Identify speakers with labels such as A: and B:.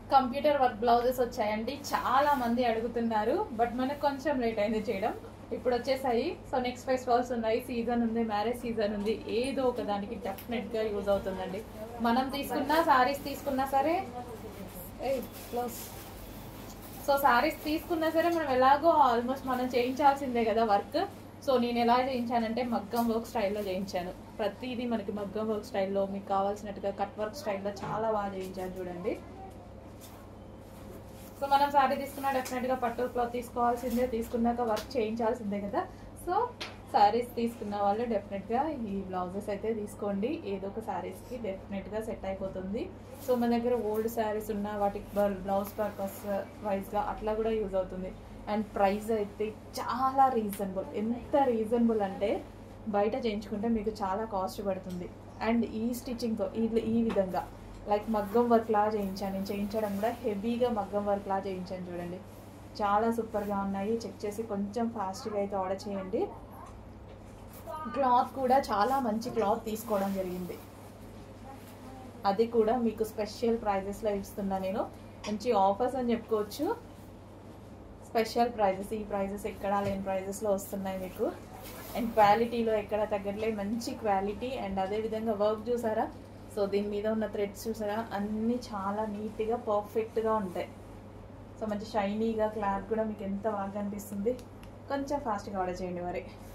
A: computer work blouses వచ్చాయండి చాలా మంది అడుగుతున్నారు బట్ మనకు కొంచెం లేట్ అయింది చేయడం ఇప్పుడు వచ్చేసాయి సో నెక్స్ట్ ఫెస్టివల్స్ ఉన్నాయి సీజన్ ఉంది మ్యారేజ్ సీజన్ ఉంది ఏదో ఒక దానికి డెఫినెట్ గా యూజ్ అవుతుందండి మనం తీసుకున్నా సారీస్ తీసుకున్నా సరే క్లోజ్ సో సారీస్ తీసుకున్నా సరే మనం ఎలాగో ఆల్మోస్ట్ మనం చేయించాల్సిందే కదా వర్క్ సో నేను ఎలా చేయించానంటే మగ్గం వర్క్ స్టైల్లో చేయించాను ప్రతిదీ మనకి మగ్గం వర్క్ స్టైల్లో మీకు కావాల్సినట్టుగా కట్ వర్క్ స్టైల్లో చాలా బాగా చేయించాను చూడండి సో మనం సారీ తీసుకున్నా డెఫినెట్ గా పట్టు క్లాత్ తీసుకోవాల్సిందే తీసుకున్నాక వర్క్ చేయించాల్సిందే కదా సో సారీస్ తీసుకున్న వాళ్ళు డెఫినెట్ గా ఈ బ్లౌజెస్ అయితే తీసుకోండి ఏదో ఒక సారీస్ కి డెఫినెట్ గా సెట్ అయిపోతుంది సో మన దగ్గర ఓల్డ్ సారీస్ ఉన్న వాటికి బ్లౌజ్ పర్పస్ వైజ్ గా అట్లా కూడా యూజ్ అవుతుంది అండ్ ప్రైస్ అయితే చాలా రీజనబుల్ ఎంత రీజనబుల్ అంటే బయట చేయించుకుంటే మీకు చాలా కాస్ట్ పడుతుంది అండ్ ఈ స్టిచ్చింగ్తో ఈ ఈ విధంగా లైక్ మగ్గం వర్క్ లా చేయించాను నేను చేయించడం కూడా హెవీగా మగ్గం వర్క్ లా చేయించాను చూడండి చాలా సూపర్గా ఉన్నాయి చెక్ చేసి కొంచెం ఫాస్ట్గా అయితే ఆర్డర్ చేయండి క్లాత్ కూడా చాలా మంచి క్లాత్ తీసుకోవడం జరిగింది అది కూడా మీకు స్పెషల్ ప్రైజెస్లో ఇస్తున్నా నేను మంచి ఆఫర్స్ అని చెప్పుకోవచ్చు స్పెషల్ ప్రైజెస్ ఈ ప్రైజెస్ ఎక్కడా లేని ప్రైజెస్లో వస్తున్నాయి మీకు అండ్ క్వాలిటీలో ఎక్కడ తగ్గట్లే మంచి క్వాలిటీ అండ్ అదే విధంగా వర్క్ చూసారా సో దీని మీద ఉన్న థ్రెడ్స్ చూసారా అన్నీ చాలా నీట్గా పర్ఫెక్ట్గా ఉంటాయి సో మంచి షైనీగా క్లాత్ కూడా మీకు ఎంత బాగా అనిపిస్తుంది కొంచెం ఫాస్ట్గా ఆర్డర్ చేయండి మరి